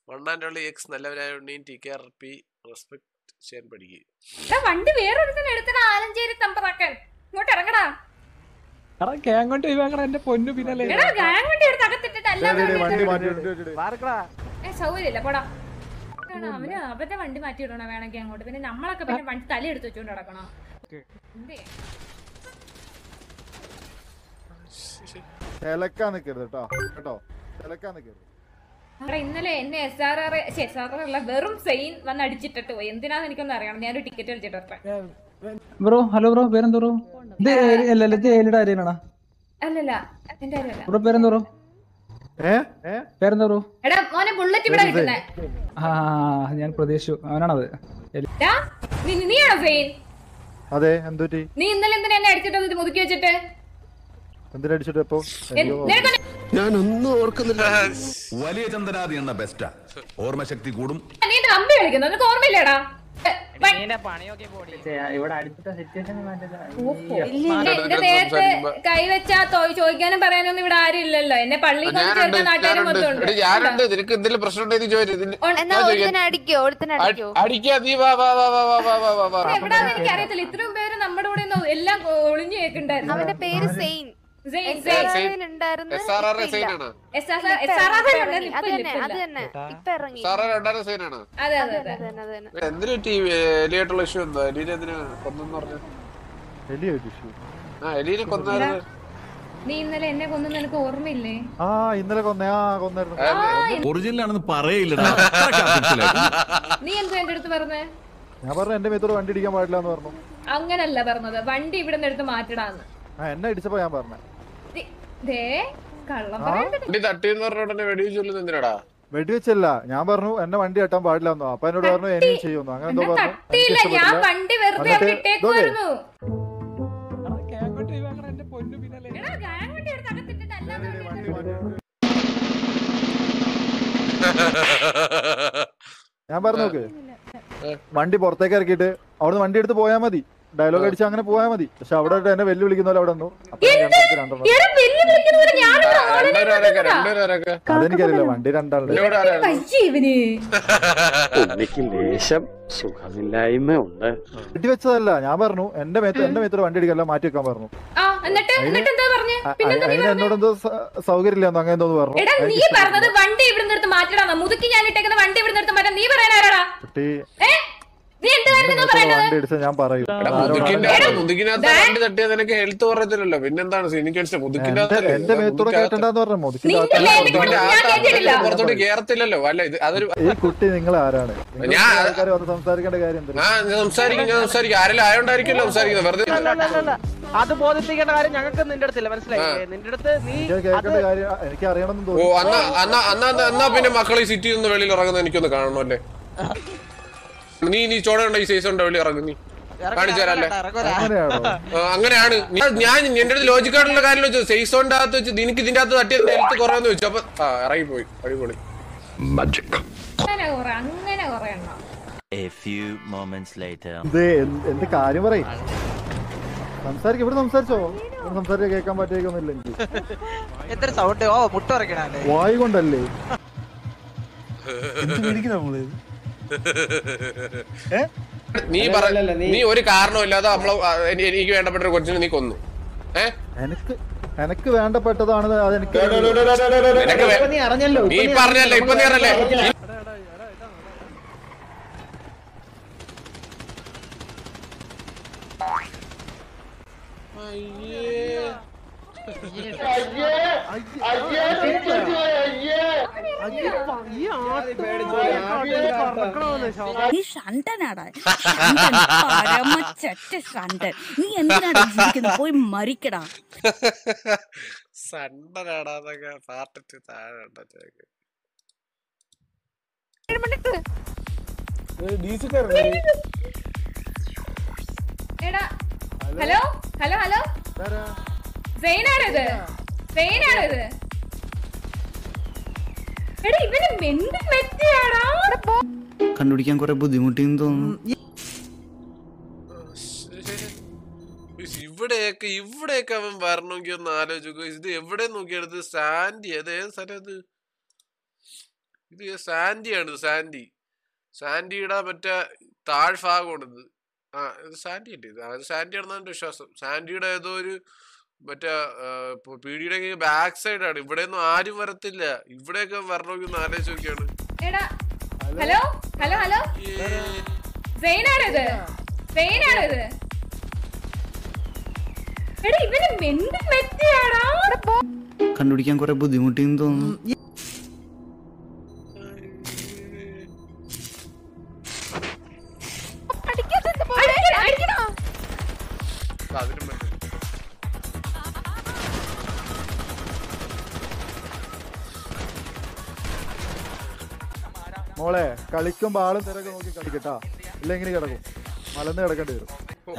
One and only X നല്ലവരായോണ്ടെയും T K R P respect ചെയ്യാൻ പഠിക്കുക എടാ വണ്ടി വേറൊരുത്തിന് എടുത്തടാ ആലഞ്ചേരി തമ്പറാക്കൻ ഇങ്ങോട്ട് ഇറങ്ങടാ എടാ കേങ്ങോട്ട് ഒഴിവാക്കണം എന്റെ പൊന്നു പിന്നല്ലേ എടാ ഗാങ് വണ്ടി എടുത്ത് അകത്തിട്ടിട്ട് അല്ലാതെ വണ്ടി മാറ്റി ഏ സൗകര്യമില്ല പോടാ എടാ, അവന് അവന്റെ വണ്ടി മാറ്റി ഇടണോ വേണമെങ്കിൽ അങ്ങോട്ട് പിന്നെ നമ്മളൊക്കെ പിന്നെ വണ്ടി തല എടുത്ത് വെച്ചോണ്ട് നടക്കണോ എന്തേ ചിലക്കാൻ നിക്കരുത് കേട്ടോ കേട്ടോ ചിലക്കാൻ നിക്കരുത് അവിടെ ഇന്നലെ എന്നെ S R R S R R അല്ല വെറും സെയിൻ വന്ന് അടിച്ചിട്ടിട്ട് പോയി എന്തിനാന്ന് എനിക്കൊന്നും അറിയണം ഞാനൊരു ടിക്കറ്റ് അടിച്ചിട്ട് ബ്രോ ഹലോ ബ്രോ പേരെന്തോ ബ്രോ ഇത് ഏലി- അല്ല അല്ല ഇത് ഏലിയുടെ ആരെയാണോ അല്ലല്ല എന്റെ കാര്യമല്ല ബ്രോ പേരെന്തോ ബ്രോ ഏ ഏ പേരെന്തോ ബ്രോ എടാ മോനെ ബുള്ളറ്റ് ഇവിടെ കിട്ടുന്നേ ആ ഞാൻ പ്രതീക്ഷിച്ചു അവനാണത് ഏലി. ഡാ, നീ നീയാണോ സെയിൻ അതെ എന്തുറ്റി നീ ഇന്നലെ എന്തിനാ എന്നെ അടിച്ചിട്ട് വന്നിട്ട് മുതുക്കി വെച്ചിട്ട് എന്തിനടിച്ചിട്ട് ഇപ്പൊ എൻ- നിനക്കൊന്ന് ഞാനൊന്നും ഓർക്കുന്നില്ല വലിയ ചന്ദ്രനാദി എന്ന ബെസ്റ്റാ ഓർമ്മശക്തി കൂടും നീ എന്റെ കമ്പി കളിക്കുന്നു നിനക്ക് ഓർമ്മയില്ലേടാ ഏ, വ- ഇവിടെ അടുത്ത സിറ്റുവേഷൻ ഓഹോ. എന്റെ നേരത്തെ കൈവച്ചാ തോ- ചോദിക്കാനും പറയാനും ഒന്നും ഇവിടെ ആരും ഇല്ലല്ലോ എന്നെ പള്ളിയിൽ കൊണ്ട് ഞാനുണ്ട് ചേർക്കാൻ നാട്ടുകാരും ഞാനുണ്ട് മൊത്തം എടി, ഞാനുണ്ട് നിനക്ക് എന്തെങ്കിലും പ്രശ്നം ഉണ്ടെങ്കിൽ ചോദിച്ചു എന്നാ ഒരുത്തനെ അടിക്കോ ഒരുത്തനെ അടിക്കോ അടിക്കാ നീ വാ വാ വാ വാ വാ വാ വാ വാ വാ എവിടാന്ന് എനിക്ക് അറിയത്തില്ല ഇത്രയും പേര് നമ്മുടെ കൂടെ ഒന്ന് എല്ലാം ഒളിഞ്ഞു കേൾക്കുണ്ടായിരുന്നു അവന്റെ പേര് സെയിൻ സെയിൻ, സെയിൻ. ഉണ്ടായിരുന്നു എസ് ആർ ആർ സൈനാണ് S R R- S R R ഉണ്ട്, ഇപ്പൊ അത് ഇല്ല, തന്നെ ഇപ്പൊ അത് ഇല്ല. തന്നെ ഇപ്പൊ ഇറങ്ങി എസ് ആർ ആർ രണ്ടായിരം സൈനാണ് അതെ അതെ അത് അതെ തന്നെ അത് തന്നെ എന്തിനു ടി എലിയായിട്ടുള്ള ഇഷ്യൂ എന്താ എലീനെ എന്തിനാ കൊന്നെന്ന് പറഞ്ഞു വലിയ ഇഷ്യൂ ആ എലീനെ കൊന്നായിരുന്നു നീ ഇന്നലെ എന്നെ കൊന്നു നിനക്ക് ഓർമ്മയില്ലേ ആ ഇന്നലെ കൊന്നേ ആ കൊന്നായിരുന്നു ഒറിജിനൽ ആണെന്ന് പറയില്ലടാ നീ എന്തോ എന്റെ അടുത്ത് പറഞ്ഞേ ഞാൻ പറഞ്ഞു എന്റെ മേത്തോട് വണ്ടി ഇടിക്കാൻ പാടില്ല എന്ന് പറഞ്ഞു അങ്ങനല്ല പറഞ്ഞത് വണ്ടി ഇവിടെ നിന്ന് എടുത്ത് മാറ്റിടാന്ന് ആ എന്നെ അടിച്ചപ്പോ ഞാൻ പറഞ്ഞ ദേ- ദേ കള്ളം പറയാൻ വണ്ടി തട്ടിയെന്ന് പറഞ്ഞ ഉടനെ വെടിവെച്ച് ചൊല്ലുന്നത് എന്തിനാടാ വെടിവെച്ചല്ല ഞാൻ പറഞ്ഞു എന്നെ വണ്ടി കെട്ടാൻ പാടില്ല എന്നോ അപ്പൊ എന്നോട് പറഞ്ഞു എന്നെയും ചെയ്യുന്നു അങ്ങനെ എന്തോ എന്നെ പറഞ്ഞു തട്ടിയില്ല എനിക്ക് ഞാൻ ഇഷ്ടപ്പെട്ടില്ല. വണ്ടി വെറുതെ എന്നിട്ട് അവിടെ ഇട്ടേക്കുമായിരുന്നു കേങ്ങോട്ട് ഒഴിവാക്കണം എന്റെ പൊന്നു പിന്നല്ലേ എടാ ഗാങ് വണ്ടി എടുത്ത് അകത്തിട്ടിട്ട് അല്ലാതെ വണ്ടി മാറ്റി. ഞാൻ പറഞ്ഞു നോക്ക് വണ്ടി പുറത്തേക്ക് ഇറക്കിയിട്ട് അവിടുന്ന് വണ്ടി എടുത്ത് പോയാൽ മതി ഡയലോഗ് അടിച്ച് അങ്ങനെ പോയാൽ മതി പക്ഷെ അവിടെ ഇട്ട് എന്നെ വെല്ലുവിളിക്കുന്ന പോലെ അവിടെ നിന്നു അപ്പൊ ഞാൻ രണ്ടെണ്ണത്തിന് രണ്ടെണ്ണം എടാ വെല്ലുവിളിക്കുന്ന പോലെ ഞാനിവിടെ ഓൺലൈനിൽ രണ്ടുപേരൊക്കെ രണ്ടുപേരൊക്കെ അതെനിക്കറിയില്ല വണ്ടി രണ്ടാളുടെ എന്നോട് ആരാണ് പയ്യെ ഇവന് എനിക്ക് ലേശം സുഖമില്ലായ്മ ഉണ്ട് വെടിവെച്ചതല്ല ഞാൻ പറഞ്ഞു എന്റെ മേത്ത് എന്റെ മേത്തോട് വണ്ടി എടുക്കല്ല മാറ്റി വെക്കാൻ പറഞ്ഞു ആ എന്നിട്ട് എന്നിട്ട് എന്താ പറഞ്ഞേ അ- പിന്നെന്താ നീ അതിന് എന്നോട് എന്തോ സ- സൗകര്യമില്ലെന്നോ അങ്ങനെ എന്തോ പറഞ്ഞു എടാ നീ എനിക്ക് പറഞ്ഞത് വണ്ടി ഇവിടുന്ന് എടുത്ത് മാറ്റിടാന്ന് മുതുക്കി ഞാൻ ഇട്ടേക്കുന്ന വണ്ടി ഇവിടുന്ന് എടുത്ത് മാറ്റാൻ നീ പറയാൻ ആരാടാ കുട്ടി ഏ നീ എന്ത് എന്റെ കാര്യത്തിനാ മേത്തോട് പറയുന്നത് വണ്ടി ഇടിച്ച ഞാൻ പറയും എടാ, ആരോടാണ് മുതുക്കിന്റെ ഞാൻ അകത്ത് മുതുക്കിനകത്ത് വണ്ടി തട്ടിയാൽ നിനക്ക് ഹെൽത്ത് കുറയത്തില്ലല്ലോ പിന്നെന്താണ് എനിക്ക് മനസ്സിലായി മുതുക്കിന്റെ എന്റെ അകത്തല്ലേ? എന്റെ മേത്തോടെ മുതുക്കിനകത്ത് കേട്ടണ്ടെന്ന് പറഞ്ഞു മുതുക്കിന്റെ നിന്റെ അകത്ത് മേത്തോട്ട് മുതുക്കിന്റെ ഞാൻ അകത്ത് കേട്ടിട്ടില്ല. ആൾക്കാര് പുറത്തോട്ട് കേറത്തില്ലല്ലോ അല്ല ഇത് അതൊരു ഈ കുട്ടി നിങ്ങൾ ആരാണ് നിങ്ങൾ ഞാൻ- ആൾക്കാർ വന്ന് സംസാരിക്കേണ്ട കാര്യം എന്തിനാ? ആ ഞാൻ സംസാരിക്കും ഞാൻ സംസാരിക്കും ആരെങ്കിലും ആയോണ്ടായിരിക്കുമല്ലോ സംസാരിക്കുന്നത് വെറുതെ അത് ബോധിപ്പിക്കേണ്ട കാര്യം ഞങ്ങൾക്ക് നിന്റെ അടുത്തില്ല മനസ്സിലായില്ലേ നിന്റെ അടുത്ത് നീ എനിക്ക് കേൾക്കേണ്ട കാര്യം എനിക്ക് അറിയണമെന്ന് ഓ തോന്നി അന്നാ അന്നാ അന്നാ എന്നാ പിന്നെ മക്കൾ ഈ സിറ്റിയിൽ നിന്ന് വെളിയിൽ ഇറങ്ങുന്നത് എനിക്കൊന്ന് കാണണമല്ലേ നീ നീ ചോടണ്ട ഈ സൈസ് ഉണ്ടോ വെളി ഇറങ്ങും നീ കാണിച്ചു തരാല്ലേ അങ്ങനെയാണോ ആ, അങ്ങനെയാണ് ഞാൻ- ഞാൻ എന്റെ അടുത്ത് ലോജിക് ആയിട്ടുള്ള കാര്യം വെച്ചു സൈസോന്റെ അകത്ത് വെച്ച് നിനക്ക് ഇതിന്റെ അകത്ത് തട്ടിയത് ഹെൽത്ത് കുറവെന്ന് വെച്ചു അപ്പൊ ആ ഇറങ്ങിപ്പോയി അടിപൊളി അങ്ങനെ കുറെ അങ്ങനെ കുറെ എണ്ണം A few moments later. ഇത് എന്ത് എന്ത് കാര്യം പറയും സംസാരിക്കും ഇവിടെ സംസാരിച്ചോ ഇവിടെ സംസാരിച്ചാൽ കേൾക്കാൻ പറ്റിയൊന്നുമില്ല എനിക്ക് എത്ര സൗണ്ട് ഓ മുട്ട ഉറക്കണല്ലേ വായു കൊണ്ടല്ലേ നീ പറ നീ ഒരു കാരണമില്ലാതെ നമ്മളെ ആ, എനി- എനിക്ക് വേണ്ടപ്പെട്ട ഒരു കൊച്ചിനെ നീ കൊന്നു ഏ എനിക്ക് എനിക്ക് വേണ്ടപ്പെട്ടതാണ് അതെനിക്ക് നിനക്ക് വേ- നീ അറിഞ്ഞല്ലോ നീ പറഞ്ഞല്ലേ ഇപ്പൊ നീ പറഞ്ഞല്ലേ നീ ഷണ്ടനാടാ ഷണ്ടൻ പരമ ചെറ്റ ഷണ്ടൻ നീ എന്തിനാടാ ജീവിക്കുന്നത് പോയി മരിക്കടാ സണ്ടനാടാന്നൊക്കെ പാർട്ടിട്ട് താഴെ ഉണ്ടോ ചോദിക്കും എടാ ഹലോ ഹലോ ഹലോ സെയിനാണിത് സെയിനാണിത് എടാ ഇവന് എന്ത് മെറ്റിയാടാ കണ്ടുപിടിക്കാൻ കുറെ ബുദ്ധിമുട്ടിന്ന് തോന്നുന്നു ഇസ് ഇവിടെയൊക്കെ ഇവിടെയൊക്കെ അവൻ വരണമെങ്കിൽ ഒന്ന് ആലോചിക്കുക ഇത് എവിടെ നോക്കിയെടുത്ത് സ്റ്റാൻഡ് ചെയ്ത് ഏത് സ്ഥലം അത് ഇത് സാൻഡിയാണ് ഇത് സാൻഡി സാൻഡിയുടെ മറ്റേ താഴ്ഭാഗമാണ് ഇത് ആ ഇത് സാൻഡി അല്ലേ ഇത് അത് സാൻഡിയാണെന്നാണ് എൻ്റെ വിശ്വാസം സാൻഡിയുടെ ഏതോ ഒരു മറ്റേ പീടിയുടെ ബാക്ക് സൈഡാണ് ഇവിടെ ഒന്നും ആരും വരത്തില്ല ഇവിടെയൊക്കെ വരണമെങ്കിൽ ഒന്ന് ആലോചിച്ച് നോക്കിയാണ് എടാ ഹലോ ഹലോ ഹലോ സെയിനാണിത് സെയിനാണിത് എടാ ഇവന് എന്ത് വ്യക്തിയാടാ കണ്ടുപിടിക്കാൻ കുറെ ബുദ്ധിമുട്ടിന്ന് തോന്നുന്നു അടിക്കണ, അടിക്കണ. അതിനും പറ്റും മോളെ കളിക്കുമ്പോ ആളും തിരക്ക് നോക്കി കളിക്കട്ടാ ഇല്ലെങ്കിൽ കിടക്കും മലന്ന് കിടക്കേണ്ടി വരും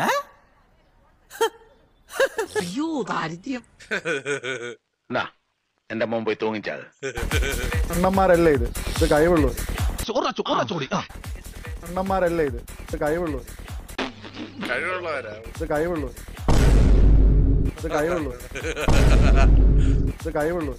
എന്റെ മോൻ പോയി തൂങ്ങിച്ചാൽ അണ്ണന്മാരല്ലേ ഇത് ഇത് കഴിവുള്ളൂ അണ്ണന്മാരല്ലേ ഇത് ഇത് കഴിവുള്ളൂ കഴിവുള്ളവരാ ഇത് കഴിവുള്ളൂ ഇത് കഴിവുള്ളൂ ഇത് കഴിവുള്ളൂ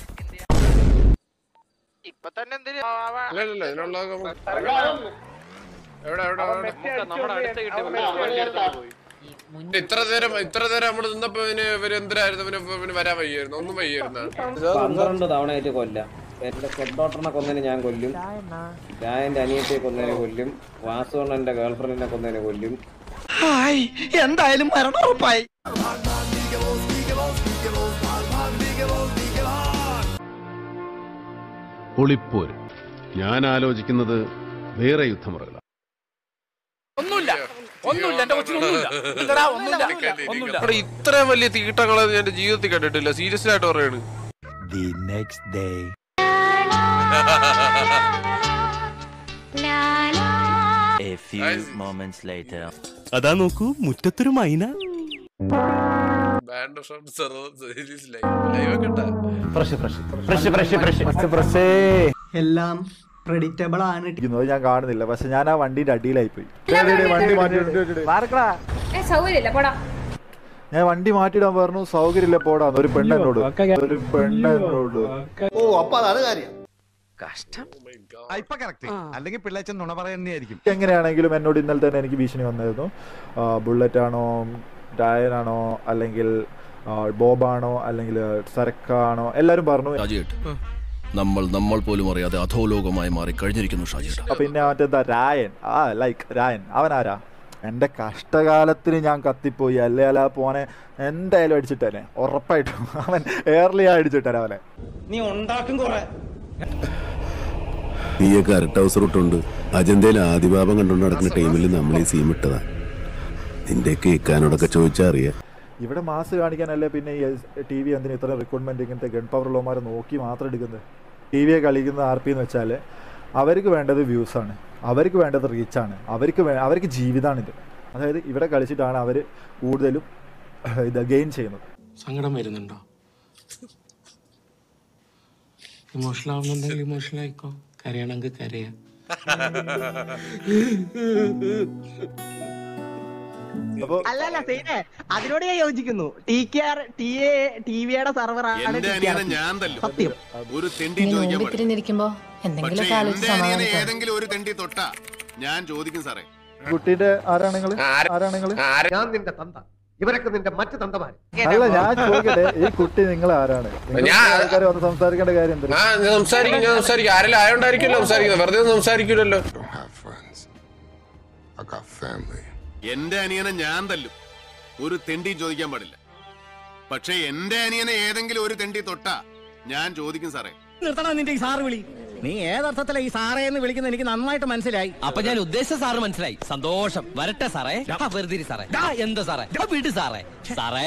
ഇപ്പൊ തന്നെ എന്തിന് ഇല്ല ഇല്ല ഇതിനുള്ളതൊക്കെ നമുക്ക് എവിടെ എവിടെ എവിടെ നമ്മുടെ അടുത്ത് കിട്ടി വണ്ടി എടുത്തോണ്ട് പോയി ഇത്ര നേരം ഇത്ര നേരം നമ്മൾ നിന്നപ്പോ ഇവന് ഇവര് എന്തിനായിരുന്നു ഇവന് ഇവന് വരാൻ വയ്യായിരുന്നു ഒന്നും വയ്യായിരുന്ന പന്ത്രണ്ട് തവണയായിട്ട് കൊല്ലാം എന്റെ കൊണ്ടോട്ടനെ കൊന്നതിന് ഞാൻ കൊല്ലും ഞാൻ എന്റെ അനിയത്തെ കൊന്നതിനെ കൊല്ലും വാസുവണ്ണ എന്റെ ഗേൾഫ്രണ്ടിനെ കൊന്നതിനെ കൊല്ലും എന്തായാലും മരണം ഉറപ്പായി ഒളിപ്പോര് ഞാൻ ആലോചിക്കുന്നത് വേറെ യുദ്ധമുറകളാണ് ഒന്നുമില്ല ഒന്നുമില്ല എന്റെ ഒന്നുമില്ല ഇത്രയും വലിയ തീട്ടങ്ങളെ ഞാൻ എന്റെ ജീവിതത്തിൽ കണ്ടിട്ടില്ല സീരിയസ് ആയിട്ട് പറയാണ് The next day. A few moments later. അതാ നോക്കൂ മുറ്റത്തൊരു മൈന band of series live live കേട്ടാ എല്ലാം പ്രഡിക്റ്റബിൾ ആണ് ഇരിക്കുന്നത് ഞാൻ കാണുന്നില്ല പക്ഷെ ഞാൻ ആ വണ്ടിന്റെ അടിയിലായി പോയി ഡേ, ഡേ, ഡേ, വണ്ടി മാറ്റിയിട്ടുണ്ട് ഏ സൗകര്യമില്ല പോടാ ഞാൻ വണ്ടി മാറ്റിയിടാൻ പറഞ്ഞു സൗകര്യമില്ല പോടാന്ന് ഒരു പെണ്ണെന്നോട് ഒരു പെണ്ണെന്നോട് ഓ അപ്പൊ അതാണ് കാര്യം ഇപ്പൊ കറക്റ്റ് അല്ലെങ്കിൽ പിള്ളേച്ചൻ നുണ പറയുന്നതായിരിക്കും എങ്ങനെയാണെങ്കിലും എന്നോട് ഇന്നലെ തന്നെ എനിക്ക് ഭീഷണി വന്നായിരുന്നു ആ, ബുള്ളറ്റ് ആണോ ഡയൻ ആണോ അല്ലെങ്കിൽ ആ, ബോബാണോ അല്ലെങ്കിൽ സരക്കാണോ എല്ലാരും പറഞ്ഞു ഷാജിയേട്ട് നമ്മൾ നമ്മൾ പോലും അറിയാതെ അധോലോകമായി മാറി കഴിഞ്ഞിരിക്കുന്നു ഷാജിയേട്ട് അപ്പൊ പിന്നെ മറ്റെന്താ രായൻ ആ ലൈക്ക് രായൻ അവൻ ആരാ എന്റെ കഷ്ടകാലത്തിന് ഞാൻ കത്തിപ്പോയി അല്ലേ അല്ല പോനെ എന്തായാലും അടിച്ചിട്ടേനെ ഉറപ്പായിട്ടും അവൻ എയർലി അടിച്ചിട്ടേനെ അവനെ നീ ഉണ്ടാക്കും കൊറേ നീയൊക്കെ അരട്ട ഹൗസ് റൂട്ടുണ്ട് അജന്തയിൽ ആദിഭാവം കണ്ടുകൊണ്ട് നടക്കുന്ന ടൈമിൽ നമ്മൾ ഈ സീം ഇട്ടതാ നിന്റെയൊക്കെ ഇക്കാനോടൊക്കെ ചോദിച്ചാ അറിയാം ഇവിടെ മാസ് കാണിക്കാനല്ലേ പിന്നെ ഈ ടി വി എന്തിനാ ഇത്ര റിക്രൂട്ട്മെന്റ് ഇങ്ങനത്തെ ഗൺ പവർ ഉള്ളവന്മാരെ നോക്കി മാത്രം എടുക്കുന്നത് ടി വിയെ കളിക്കുന്ന ആർ പി എന്ന് വെച്ചാൽ അവർക്ക് വേണ്ടത് വ്യൂസ് ആണ് അവർക്ക് വേണ്ടത് റീച്ചാണ് അവർക്ക് വേ അവർക്ക് ജീവിതമാണിത് അതായത് ഇവിടെ കളിച്ചിട്ടാണ് അവർ കൂടുതലും ഇത് ഗെയിൻ ചെയ്യുന്നത് സങ്കടം വരുന്നുണ്ടോ ഇമോഷണൽ ആവുന്നുണ്ടെങ്കിൽ ഇമോഷണൽ ആയിക്കോ കരയണമെങ്കിൽ കരയാ അപ്പൊ അല്ലല്ല സൈനെ അതിനോട് ഞാൻ യോജിക്കുന്നു T K R T A T വിയുടെ സർവറാണ് ഞാൻ സത്യം ഒരു തെണ്ടി ചോദിക്കാൻ പാടില്ല. തിരിഞ്ഞിരിക്കുമ്പോ എന്തെങ്കിലും പക്ഷേ എന്റെ അനിയനെ ഏതെങ്കിലും ഒരു തെണ്ടി തൊട്ടാ ഞാൻ ചോദിക്കും സാറേ കുട്ടീന്റെ ആരാണ് നിങ്ങള് ആര്- ആരാണ് നിങ്ങള് ആരെ ഞാൻ നിന്റെ തന്ത ഇവരൊക്കെ നിന്റെ മറ്റു തന്തമാര് അല്ല ഞാൻ ചോദിക്കട്ടെ ഈ കുട്ടി നിങ്ങൾ ആരാണ് ഞാൻ- ആൾക്കാർ വന്ന് സംസാരിക്കേണ്ട കാര്യം എന്താ ആ ഞാൻ സംസാരിക്കും ഞാൻ സംസാരിക്കും ആരെങ്കിലും ആയോണ്ടായിരിക്കുമല്ലോ സംസാരിക്കുന്നത് വെറുതെ ഒന്നും സംസാരിക്കൂലല്ലോ എന്റെ അനിയനെ ഞാൻ തല്ലും ഒരു തെണ്ടി ചോദിക്കാൻ പാടില്ല പക്ഷേ എന്റെ അനിയനെ ഏതെങ്കിലും ഒരു തെണ്ടി തൊട്ടാ ഞാൻ ചോദിക്കും സാറേ നിർത്തണം നിന്റെ ഈ സാറ് വിളി നീ ഏതർത്ഥത്തിലാ ഈ സാറേ എന്ന് വിളിക്കുന്നത് എനിക്ക് നന്നായിട്ട് മനസ്സിലായി അപ്പൊ ഞാൻ ഉദ്ദേശിച്ച സാറ് മനസ്സിലായി സന്തോഷം വരട്ടെ സാറേ വെറുതെ സാറേ എന്താ സാറേ വീട് സാറേ സാറേ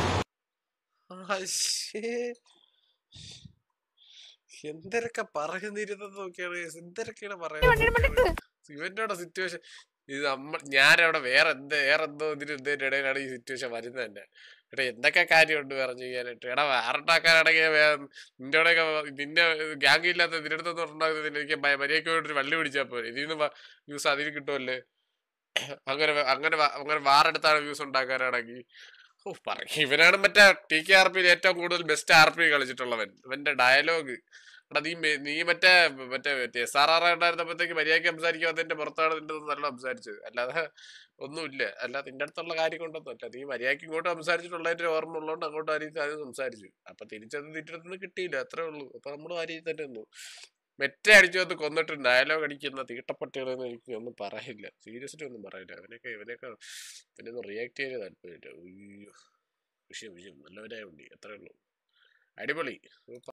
എന്തൊക്കെ പറയുന്നിരുന്നത് നോക്കിയാണ് എന്തൊക്കെയാണ് പറയുന്നത് ഇവന്റെ സിറ്റുവേഷൻ ഇത് നമ്മൾ ഞാനവിടെ വേറെ എന്ത് വേറെ എന്തോ ഇതിന് എന്തതിന്റെ ഇടയിലാണ് ഈ സിറ്റുവേഷൻ വരുന്നത് തന്നെ എടാ എന്തൊക്കെ കാര്യമുണ്ട് പറഞ്ഞു ചെയ്യാനായിട്ട് എടാ വേറെണ്ടാക്കാനാണെങ്കിൽ നിന്റെ അവിടെയൊക്കെ നിന്റെ ഗ്യാങ് ഇല്ലാത്ത നിന്റെ അടുത്തൊന്നും ഉണ്ടാകുന്നതിന് എനിക്ക് മര്യാദയ്ക്ക് ഒരു വള്ളി പിടിച്ചാൽ പോരെ ഇതിൽ നിന്ന് വ്യൂസ് അതിന് കിട്ടുമല്ലേ അങ്ങനെ വ- അങ്ങനെ വ- അങ്ങനെ വാറെടുത്താണ് വ്യൂസ് ഉണ്ടാക്കാനാണെങ്കിൽ ഓ പറയും ഇവനാണ് മറ്റേ ടി കെ ആർ പിയിൽ ഏറ്റവും കൂടുതൽ ബെസ്റ്റ് ആർ പി കളിച്ചിട്ടുള്ളവൻ ഇവന്റെ ഡയലോഗ് എടാ നീ മെ- നീ മറ്റേ മറ്റേ മറ്റേ എസ് ആർ ആർ ഉണ്ടായിരുന്നപ്പോഴത്തേക്ക് മര്യാദയ്ക്ക് സംസാരിക്കാത്തതിന്റെ പുറത്താണ് നിന്റെ അടുത്ത് നല്ല സംസാരിച്ചത് അല്ലാതെ ഒന്നുമില്ല അല്ലാതെ നിന്റെ അടുത്തുള്ള കാര്യം കൊണ്ടൊന്നുമല്ല നീ മര്യാദയ്ക്ക് ഇങ്ങോട്ട് സംസാരിച്ചിട്ടുള്ളതിന്റെ ഓർമ്മ ഉള്ളതുകൊണ്ട് അങ്ങോട്ട് ആരും ആദ്യം സംസാരിച്ചു അപ്പൊ തിരിച്ചത് നിന്റെ അടുത്ത് നിന്ന് കിട്ടിയില്ല അത്രേ ഉള്ളൂ അപ്പൊ നമ്മൾ ആരും തന്നെ നിന്നു മെറ്റ അടിച്ചു വന്ന് കൊന്നിട്ട് ഡയലോഗ് അടിക്കുന്ന തീട്ടപ്പട്ടികളെന്ന് എനിക്ക് ഒന്നും പറയില്ല സീരിയസ്ലി ഒന്നും പറയില്ല അവനൊക്കെ ഇവനൊക്കെ ഇവനൊന്നും റിയാക്ട് ചെയ്യാൻ താല്പര്യമില്ല ഉയ്യോ വിഷയം വിഷയം നല്ലവരായ ഉണ്ടി അത്രേ ഉള്ളൂ അടിപൊളി സൂപ്പർ